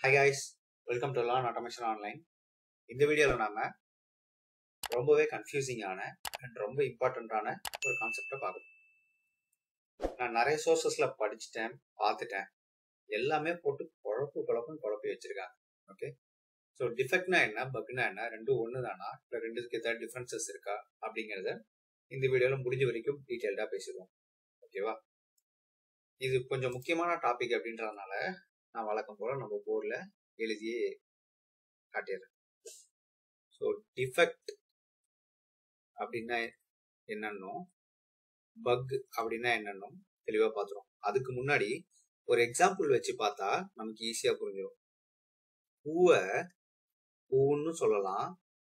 high guys welcome to learn automation online இந்த வீடியோவில் நாம ரொம்பவே கன்ஃபியூசிங்கான அண்ட் ரொம்ப இம்பார்ட்டண்ட்டான ஒரு கான்செப்டை பார்க்கணும் நான் நிறைய சோர்சஸில் படிச்சுட்டேன் பார்த்துட்டேன் எல்லாமே போட்டு குழப்பு குழப்புன்னு குழப்பி வச்சிருக்காங்க ஓகே ஸோ டிஃபெக்ட்னா என்ன பக்னா என்ன ரெண்டும் ஒன்று தானா இல்லை ரெண்டுக்கு ஏதாவது டிஃப்ரென்சஸ் இருக்கா அப்படிங்கிறத இந்த வீடியோவில் முடிஞ்ச வரைக்கும் டீட்டெயில்டாக பேசிடுவோம் ஓகேவா இது கொஞ்சம் முக்கியமான டாபிக் அப்படின்றதுனால நான் வழக்கம் போல நம்ம போர்டில் எழுதியே காட்டிடுறேன் ஸோ டிஃபெக்ட் அப்படின்னா என்னன்னோ பக் அப்படின்னா என்னன்னோ தெளிவாக பார்த்துரும் அதுக்கு முன்னாடி ஒரு எக்ஸாம்பிள் வச்சு பார்த்தா நமக்கு ஈஸியாக புரிஞ்சிடும் பூவை பூன்னு சொல்லலாம்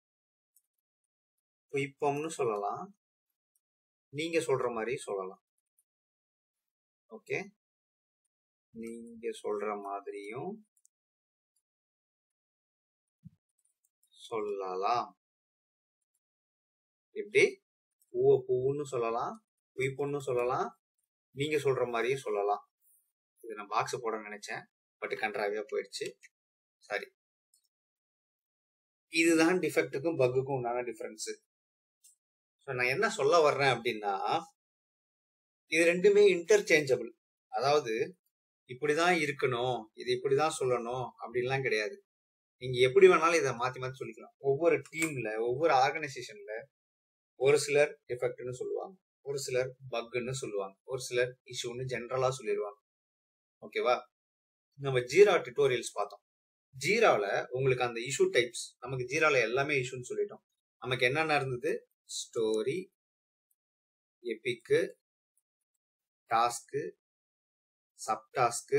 புய்ப்பம்னு சொல்லலாம் நீங்க சொல்ற மாதிரி சொல்லலாம் ஓகே நீங்க சொல்ற மாதிரியும் சொல்லலாம் எப்படி பூவை பூன்னு சொல்லலாம் புய்ப்பொன்னு சொல்லலாம் நீங்க சொல்ற மாதிரியும் சொல்லலாம் இது நான் பாக்ஸ் போட நினைச்சேன் பட் கன்றாவியா போயிடுச்சு சரி இதுதான் டிஃபெக்ட்டுக்கும் பக்குக்கும் உண்டான டிஃபரன்ஸ் ஸோ நான் என்ன சொல்ல வர்றேன் அப்படின்னா இது ரெண்டுமே இன்டர்சேஞ்சபிள் அதாவது இப்படிதான் இருக்கணும் இது இப்படிதான் சொல்லணும் அப்படின்லாம் கிடையாது நீங்க எப்படி வேணாலும் இதை மாத்தி மாத்தி சொல்லிக்கலாம் ஒவ்வொரு டீம்ல ஒவ்வொரு ஆர்கனைசேஷன்ல ஒரு சிலர் டிஃபெக்ட்னு சொல்லுவாங்க ஒரு சிலர் பக்குன்னு சொல்லுவாங்க ஒரு சிலர் இஷ்யூன்னு ஜென்ரலா சொல்லிடுவாங்க ஓகேவா நம்ம ஜீரா டியூட்டோரியல்ஸ் பார்த்தோம் ஜீராவில் உங்களுக்கு அந்த இஷ்யூ டைப்ஸ் நமக்கு ஜீராவில் எல்லாமே இஷ்யூன்னு சொல்லிட்டோம் நமக்கு என்னென்ன இருந்தது story epic task sub task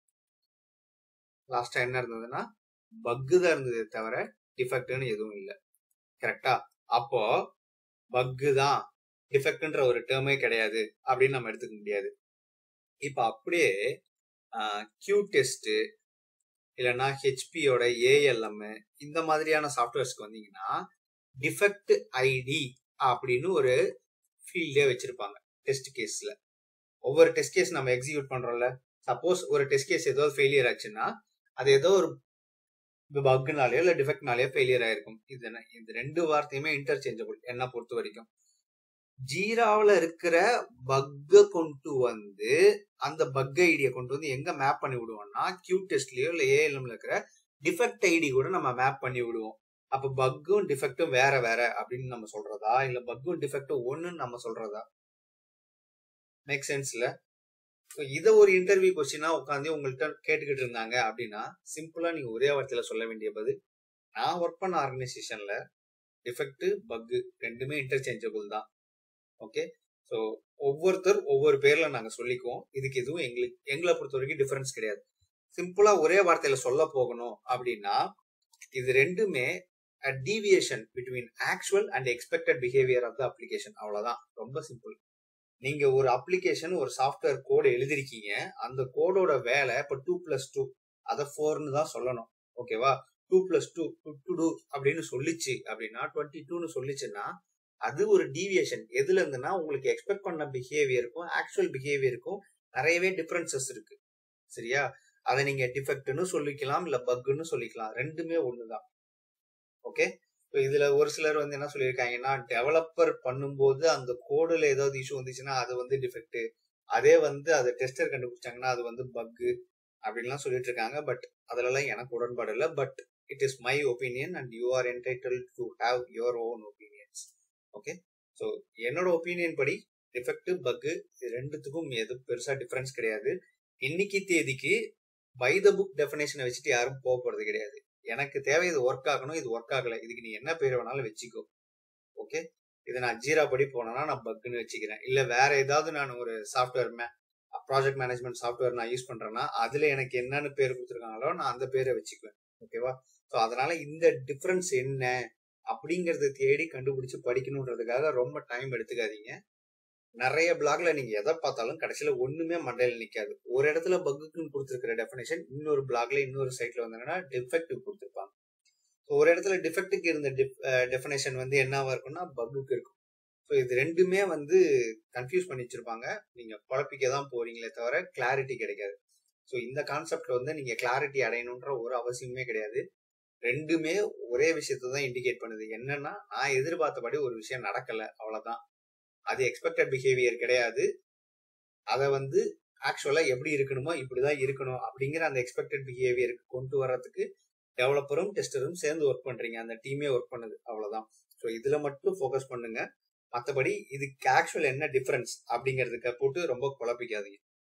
லாஸ்டா என்ன இருந்ததுன்னா பக்கு தான் இருந்ததே தவிர டிஃபெக்ட்னு எதுவும் இல்லை கரெக்டா அப்போ பக்கு தான் டிஃபெக்ட்ன்ற ஒரு டேர்மே கிடையாது அப்படின்னு நம்ம எடுத்துக்க முடியாது இப்போ அப்படியே கியூ டெஸ்ட் இல்லைன்னா ஹெச்பியோட ஏஎல்எம் இந்த மாதிரியான சாஃப்ட்வேர்ஸ்க்கு வந்தீங்கன்னா டிஃபெக்ட் ஐடி அப்படின்னு ஒரு ஃபீல்டே வச்சிருப்பாங்க டெஸ்ட் கேஸ்ல ஒவ்வொரு டெஸ்ட் கேஸ் நம்ம எக்ஸிக்யூட் பண்றோம்ல சப்போஸ் ஒரு டெஸ்ட் கேஸ் ஏதோ ஃபெயிலியர் ஆச்சுன்னா அது ஏதோ ஒரு பக்குனாலேயோ இல்லை டிஃபெக்ட்னாலேயோ ஃபெயிலியர் ஆயிருக்கும் இது இந்த ரெண்டு வார்த்தையுமே இன்டர்சேஞ்சபிள் என்ன பொறுத்த வரைக்கும் ஜீராவில் இருக்கிற பக்கை கொண்டு வந்து அந்த பக் ஐடியை கொண்டு வந்து எங்க மேப் பண்ணி விடுவோம்னா கியூ டெஸ்ட்லயோ இல்லை ஏஎல்எம்ல இருக்கிற டிஃபெக்ட் ஐடி கூட நம்ம மேப் பண்ணி விடுவோம் அப்ப பக்கும் டிஃபெக்டும் வேற வேற அப்படின்னு நம்ம சொல்றதா இல்ல பக்கும் டிஃபெக்டும் ஒண்ணுன்னு நம்ம சொல்றதா மேக் சென்ஸ்ல இதை ஒரு இன்டர்வியூ கொஸ்டினா உட்காந்து உங்கள்கிட்ட கேட்டுக்கிட்டு இருந்தாங்க அப்படின்னா சிம்பிளா நீங்க ஒரே வார்த்தையில சொல்ல வேண்டிய பதில் நான் ஒர்க் பண்ண ஆர்கனைசேஷன்ல டிஃபெக்ட் பக்கு ரெண்டுமே இன்டர்சேஞ்சபிள் தான் ஓகே ஸோ ஒவ்வொருத்தர் ஒவ்வொரு பேர்ல நாங்க சொல்லிக்குவோம் இதுக்கு எதுவும் எங்களுக்கு எங்களை பொறுத்த வரைக்கும் டிஃபரன்ஸ் கிடையாது சிம்பிளா ஒரே வார்த்தையில சொல்ல போகணும் அப்படின்னா இது ரெண்டுமே deviation between actual and expected behaviour of the application அவ்வளவுதான் ரொம்ப சிம்பிள் நீங்க ஒரு அப்ளிகேஷன் ஒரு சாஃப்ட்வேர் கோடு எழுதிருக்கீங்க அந்த கோடோட வேலை இப்போ டூ பிளஸ் டூ அதை ஃபோர்னு தான் சொல்லணும் ஓகேவா two plus two to two அப்படின்னு சொல்லிச்சு அப்படின்னா டுவெண்ட்டி டூன்னு சொல்லிச்சுன்னா அது ஒரு டீவியேஷன் எதுல இருந்துன்னா உங்களுக்கு எக்ஸ்பெக்ட் பண்ண பிஹேவியருக்கும் ஆக்சுவல் பிஹேவியருக்கும் நிறையவே டிஃபரன்சஸ் இருக்கு சரியா அதை நீங்க டிஃபெக்ட்னு சொல்லிக்கலாம் இல்ல பக்குன்னு சொல்லிக்கலாம் ரெண்டுமே ஒண்ணுதான் ஓகே இதுல ஒரு சிலர் வந்து என்ன சொல்லியிருக்காங்கன்னா டெவலப்பர் பண்ணும்போது அந்த கோடுல ஏதாவது இஷ்யூ வந்துச்சுன்னா அது வந்து டிஃபெக்ட் அதே வந்து அதை டெஸ்டர் கண்டுபிடிச்சாங்கன்னா அது வந்து பக்கு அப்படின்லாம் சொல்லிட்டு இருக்காங்க பட் அதுலலாம் எனக்கு உடன்பாடு இல்லை but it is my opinion and you are entitled to have your own opinions okay so என்னோட ஒப்பீனியன் படி டிஃபெக்ட் பக்கு ரெண்டுத்துக்கும் எது பெருசா டிஃபரன்ஸ் கிடையாது இன்னைக்கு தேதிக்கு பை த புக் டெஃபினேஷனை வச்சுட்டு யாரும் போக போறது கிடையாது எனக்கு தேவை இது ஒர்க் ஆகணும் இது ஒர்க் ஆகல இதுக்கு நீ என்ன பேர் வேணாலும் வச்சுக்கோ ஓகே இதை நான் ஜீரா படி போனேன்னா நான் பக்குன்னு வச்சுக்கிறேன் இல்ல வேற ஏதாவது நான் ஒரு சாஃப்ட்வேர் மே ப்ராஜெக்ட் மேனேஜ்மெண்ட் சாஃப்ட்வேர் நான் யூஸ் பண்றேன்னா அதுல எனக்கு என்னென்ன பேர் கொடுத்துருக்காங்களோ நான் அந்த பேரை வச்சுக்குவேன் ஓகேவா ஸோ அதனால இந்த டிஃபரன்ஸ் என்ன அப்படிங்கறத தேடி கண்டுபிடிச்சு படிக்கணுன்றதுக்காக ரொம்ப டைம் எடுத்துக்காதீங்க நிறைய பிளாக்ல நீங்க எதை பார்த்தாலும் கடைசியில ஒண்ணுமே மண்டையில நிக்காது ஒரு இடத்துல பக்குன்னு கொடுத்துருக்கிற டெஃபினேஷன் இன்னொரு பிளாக்ல இன்னொரு சைட்ல வந்தாங்கன்னா டிஃபெக்டிவ் கொடுத்துருப்பாங்க ஒரு இடத்துல டிஃபெக்ட்டுக்கு இருந்த டெஃபினேஷன் வந்து என்னவா இருக்கும்னா பக்குக்கு இருக்கும் ஸோ இது ரெண்டுமே வந்து கன்ஃபியூஸ் பண்ணி வச்சிருப்பாங்க நீங்க குழப்பிக்க தான் போறீங்களே தவிர கிளாரிட்டி கிடைக்காது ஸோ இந்த கான்செப்ட்ல வந்து நீங்க கிளாரிட்டி அடையணுன்ற ஒரு அவசியமே கிடையாது ரெண்டுமே ஒரே விஷயத்தை தான் இண்டிகேட் பண்ணுது என்னன்னா நான் எதிர்பார்த்தபடி ஒரு விஷயம் நடக்கல அவ்வளவுதான் அது எக்ஸ்பெக்டட் பிஹேவியர் கிடையாது அதை வந்து ஆக்சுவலா எப்படி இருக்கணுமோ இப்படிதான் இருக்கணும் அப்படிங்கிற அந்த எக்ஸ்பெக்டட் பிஹேவியருக்கு கொண்டு வர்றதுக்கு டெவலப்பரும் டெஸ்டரும் சேர்ந்து ஒர்க் பண்றீங்க அந்த டீமே ஒர்க் பண்ணுது அவ்வளவுதான் ஸோ இதுல மட்டும் ஃபோக்கஸ் பண்ணுங்க மற்றபடி இதுக்கு ஆக்சுவல் என்ன டிஃபரன்ஸ் அப்படிங்கிறதுக்கு போட்டு ரொம்ப குழப்பிக்காதீங்க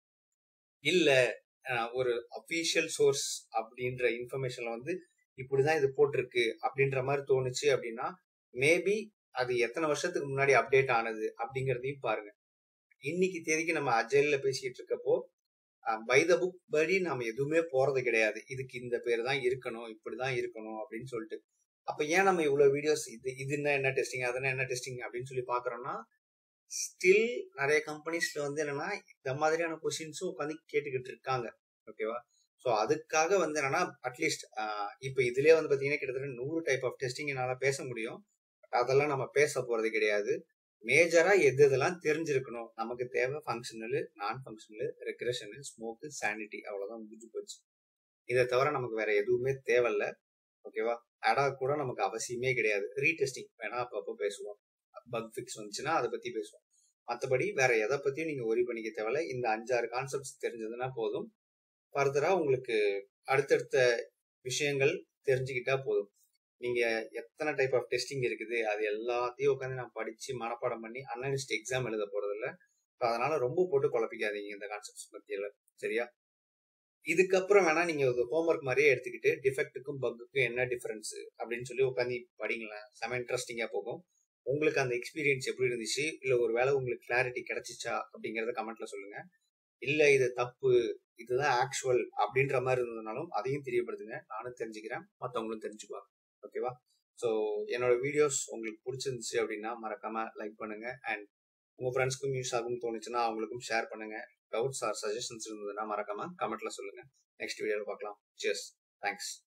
இல்ல ஒரு அஃபீஷியல் சோர்ஸ் அப்படின்ற இன்ஃபர்மேஷன்ல வந்து இப்படிதான் இது போட்டிருக்கு அப்படின்ற மாதிரி தோணுச்சு அப்படின்னா மேபி அது எத்தனை வருஷத்துக்கு முன்னாடி அப்டேட் ஆனது அப்படிங்கறதையும் பாருங்க இன்னைக்கு தேதிக்கு நம்ம அஜைல்ல பேசிட்டு இருக்கப்போ பை த புக் படி நாம எதுவுமே போறது கிடையாது இதுக்கு இந்த பேர் தான் இருக்கணும் இப்படிதான் இருக்கணும் அப்படின்னு சொல்லிட்டு அப்ப ஏன் நம்ம இவ்வளவு வீடியோஸ் இது இது என்ன என்ன டெஸ்டிங் அதெல்லாம் என்ன டெஸ்டிங் அப்படின்னு சொல்லி பாக்குறோம்னா ஸ்டில் நிறைய கம்பெனிஸ்ல வந்து என்னன்னா இந்த மாதிரியான கொஸ்டின்ஸும் உட்காந்து கேட்டுக்கிட்டு இருக்காங்க ஓகேவா ஸோ அதுக்காக வந்து என்னன்னா அட்லீஸ்ட் இப்போ இதுலயே வந்து பாத்தீங்கன்னா கிட்டத்தட்ட நூறு டைப் ஆஃப் டெஸ்டிங் என்னால பேச முடியும் அதெல்லாம் நம்ம பேச போறது கிடையாது மேஜரா எது இதெல்லாம் தெரிஞ்சிருக்கணும் நமக்கு தேவை ஃபங்க்ஷனலு நான் ஃபங்க்ஷனலு ரெக்ரெஷனு ஸ்மோக்கு சானிட்டி அவ்வளவுதான் முடிஞ்சு போச்சு இதை தவிர நமக்கு வேற எதுவுமே தேவையில்ல ஓகேவா அடா கூட நமக்கு அவசியமே கிடையாது ரீடெஸ்டிங் வேணா அப்பப்போ பேசுவோம் பக் ஃபிக்ஸ் வந்துச்சுன்னா அதை பத்தி பேசுவோம் மற்றபடி வேற எதை பத்தியும் நீங்க ஒரி பண்ணிக்க தேவையில்ல இந்த அஞ்சாறு கான்செப்ட்ஸ் தெரிஞ்சதுன்னா போதும் ஃபர்தரா உங்களுக்கு அடுத்தடுத்த விஷயங்கள் தெரிஞ்சுக்கிட்டா போதும் நீங்க எத்தனை டைப் ஆஃப் டெஸ்டிங் இருக்குது அது எல்லாத்தையும் உட்காந்து நான் படிச்சு மனப்பாடம் பண்ணி அனலிஸ்ட் எக்ஸாம் எழுத போறது இல்ல அதனால ரொம்ப போட்டு குழப்பிக்காதீங்க இந்த கான்செப்ட்ஸ் பத்தியில சரியா இதுக்கப்புறம் வேணா நீங்க ஒரு ஹோம்ஒர்க் மாதிரியே எடுத்துக்கிட்டு டிஃபெக்ட்டுக்கும் பக்குக்கும் என்ன டிஃபரன்ஸ் அப்படின்னு சொல்லி உட்காந்து படிங்களேன் செம இன்ட்ரெஸ்டிங்கா போகும் உங்களுக்கு அந்த எக்ஸ்பீரியன்ஸ் எப்படி இருந்துச்சு இல்ல ஒரு வேளை உங்களுக்கு கிளாரிட்டி கிடைச்சிச்சா அப்படிங்கறத கமெண்ட்ல சொல்லுங்க இல்ல இது தப்பு இதுதான் ஆக்சுவல் அப்படின்ற மாதிரி இருந்ததுனாலும் அதையும் தெரியப்படுத்துங்க நானும் தெரிஞ்சுக்கிறேன் மற்றவங்களும் தெரிஞ்சுக்குவாங்க ஓகேவா ஸோ என்னோட வீடியோஸ் உங்களுக்கு பிடிச்சிருந்துச்சு அப்படின்னா மறக்காம லைக் பண்ணுங்க அண்ட் உங்க ஃப்ரெண்ட்ஸ்க்கும் யூஸ் ஆகும்னு தோணுச்சுன்னா அவங்களுக்கும் ஷேர் பண்ணுங்க டவுட்ஸ் ஆர் சஜஷன்ஸ் இருந்ததுன்னா மறக்காம கமெண்ட்ல சொல்லுங்க நெக்ஸ்ட் வீடியோவில் பார்க்கலாம் சியர்ஸ் தேங்க்ஸ்